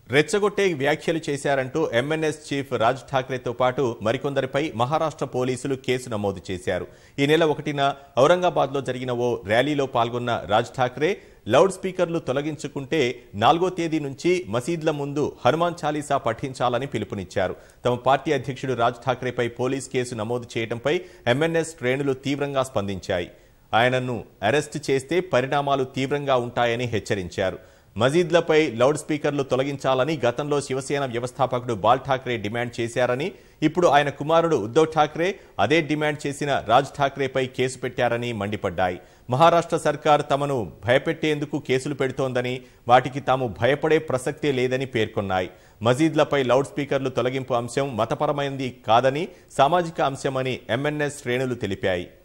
రెచ్చగొట్టే వ్యాఖ్యలు చేశారంటూ ఎంఎన్ఎస్ చీఫ్ రాజ్ ఠాక్రేతో పాటు మరికొందరిపై మహారాష్ట్ర పోలీసులు కేసు నమోదు చేశారు ఈ నెల ఒకటిన ఔరంగాబాద్లో జరిగిన ఓ ర్యాలీలో పాల్గొన్న రాజ్ ఠాక్రే లౌడ్ స్పీకర్లు తొలగించుకుంటే నాలుగో తేదీ నుంచి మసీద్ల ముందు హనుమాన్ చాలీసా పఠించాలని పిలుపునిచ్చారు తమ పార్టీ అధ్యక్షుడు రాజ్ ఠాక్రేపై పోలీస్ కేసు నమోదు చేయడంపై ఎంఎన్ఎస్ శ్రేణులు తీవ్రంగా స్పందించాయి ఆయనను అరెస్టు చేస్తే పరిణామాలు తీవ్రంగా ఉంటాయని హెచ్చరించారు మజీద్లపై లౌడ్ స్పీకర్లు తొలగించాలని గతంలో శివసేన వ్యవస్థాపకుడు బాల్ ఠాక్రే డిమాండ్ చేశారని ఇప్పుడు ఆయన కుమారుడు ఉద్దవ్ ఠాక్రే అదే డిమాండ్ చేసిన రాజ్ ఠాక్రేపై కేసు పెట్టారని మండిపడ్డాయి మహారాష్ట్ర సర్కార్ తమను భయపెట్టేందుకు కేసులు పెడుతోందని వాటికి తాము భయపడే ప్రసక్తే లేదని పేర్కొన్నాయి మజీద్లపై లౌడ్ స్పీకర్లు తొలగింపు అంశం మతపరమైనది కాదని సామాజిక అంశమని ఎంఎన్ఎస్ శ్రేణులు తెలిపాయి